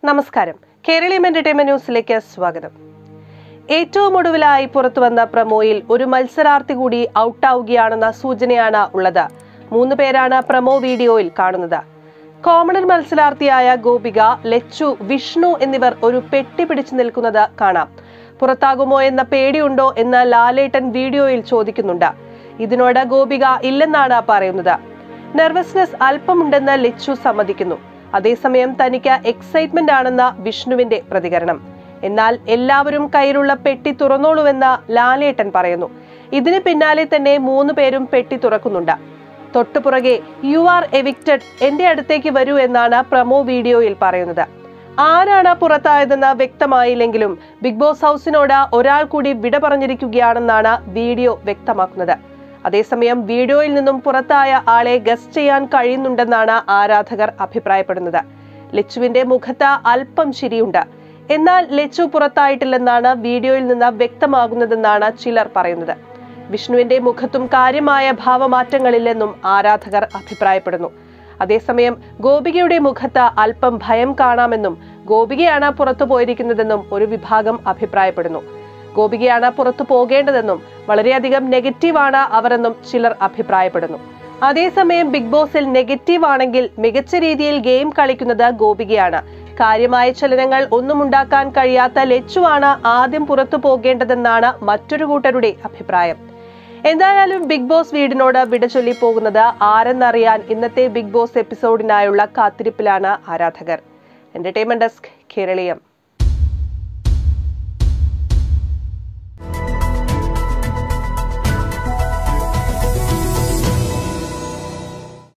നമസ്കാരം കേരളീയം എന്റർടൈൻമെന്റ് ന്യൂസിലേക്ക് സ്വാഗതം ഏറ്റവും ഒടുവിലായി പുറത്തുവന്ന പ്രമോയിൽ ഒരു മത്സരാർത്ഥി കൂടി ഔട്ടാവുകയാണെന്ന സൂചനയാണ് ഉള്ളത് മൂന്ന് പേരാണ് പ്രമോ വീഡിയോയിൽ കാണുന്നത് കോമണർ മത്സരാർത്ഥിയായ ഗോപിക ലച്ചു വിഷ്ണു എന്നിവർ ഒരു പെട്ടി പിടിച്ചു നിൽക്കുന്നത് കാണാം പുറത്താകുമോ എന്ന പേടിയുണ്ടോ എന്ന് ലാലേട്ടൻ വീഡിയോയിൽ ചോദിക്കുന്നുണ്ട് ഇതിനോട് ഗോപിക ഇല്ലെന്നാണ് പറയുന്നത് നെർവസ്നെസ് അല്പമുണ്ടെന്ന് ലച്ചു സമ്മതിക്കുന്നു അതേസമയം തനിക്ക് എക്സൈറ്റ്മെന്റ് ആണെന്ന വിഷ്ണുവിന്റെ പ്രതികരണം എന്നാൽ എല്ലാവരും കയ്യിലുള്ള പെട്ടി തുറന്നോളൂവെന്ന് ലാലേട്ടൻ പറയുന്നു ഇതിന് പിന്നാലെ തന്നെ മൂന്ന് പേരും പെട്ടി തുറക്കുന്നുണ്ട് തൊട്ടുപുറകെ യു ആർ എവിക്റ്റഡ് എന്റെ അടുത്തേക്ക് വരൂ എന്നാണ് പ്രമോ വീഡിയോയിൽ പറയുന്നത് ആരാണ് പുറത്തായതെന്ന് വ്യക്തമായില്ലെങ്കിലും ബിഗ് ബോസ് ഹൗസിനോട് ഒരാൾ കൂടി വിട പറഞ്ഞിരിക്കുകയാണെന്നാണ് വീഡിയോ വ്യക്തമാക്കുന്നത് അതേസമയം വീഡിയോയിൽ നിന്നും പുറത്തായ ആളെ ഗസ് ചെയ്യാൻ കഴിയുന്നുണ്ടെന്നാണ് ആരാധകർ അഭിപ്രായപ്പെടുന്നത് ലച്ചുവിന്റെ മുഖത്ത് അല്പം ചിരിയുണ്ട് എന്നാൽ ലച്ചു പുറത്തായിട്ടില്ലെന്നാണ് വീഡിയോയിൽ നിന്ന് വ്യക്തമാകുന്നതെന്നാണ് ചിലർ പറയുന്നത് വിഷ്ണുവിന്റെ മുഖത്തും കാര്യമായ ഭാവമാറ്റങ്ങളില്ലെന്നും ആരാധകർ അഭിപ്രായപ്പെടുന്നു അതേസമയം ഗോപികയുടെ മുഖത്ത് അല്പം ഭയം കാണാമെന്നും ഗോപികയാണ് പുറത്തു പോയിരിക്കുന്നതെന്നും ഒരു വിഭാഗം അഭിപ്രായപ്പെടുന്നു ഗോപികയാണ് പുറത്തു പോകേണ്ടതെന്നും വളരെയധികം നെഗറ്റീവാണ് അവരെന്നും ചിലർ അഭിപ്രായപ്പെടുന്നു അതേസമയം ബിഗ് ബോസിൽ നെഗറ്റീവ് ആണെങ്കിൽ മികച്ച രീതിയിൽ ഗെയിം കളിക്കുന്നത് ഗോപികയാണ് കാര്യമായ ചലനങ്ങൾ ഒന്നും ഉണ്ടാക്കാൻ കഴിയാത്ത ലച്ചുവാണ് ആദ്യം പുറത്തു പോകേണ്ടതെന്നാണ് മറ്റൊരു കൂട്ടരുടെ അഭിപ്രായം എന്തായാലും ബിഗ് ബോസ് വീടിനോട് വിട ചൊല്ലി പോകുന്നത് ആരെന്നറിയാൻ ഇന്നത്തെ ബിഗ് ബോസ് എപ്പിസോഡിനായുള്ള കാത്തിരിപ്പിലാണ് ആരാധകർ എന്റർടൈൻമെന്റ് ഡെസ്ക് കേരളീയം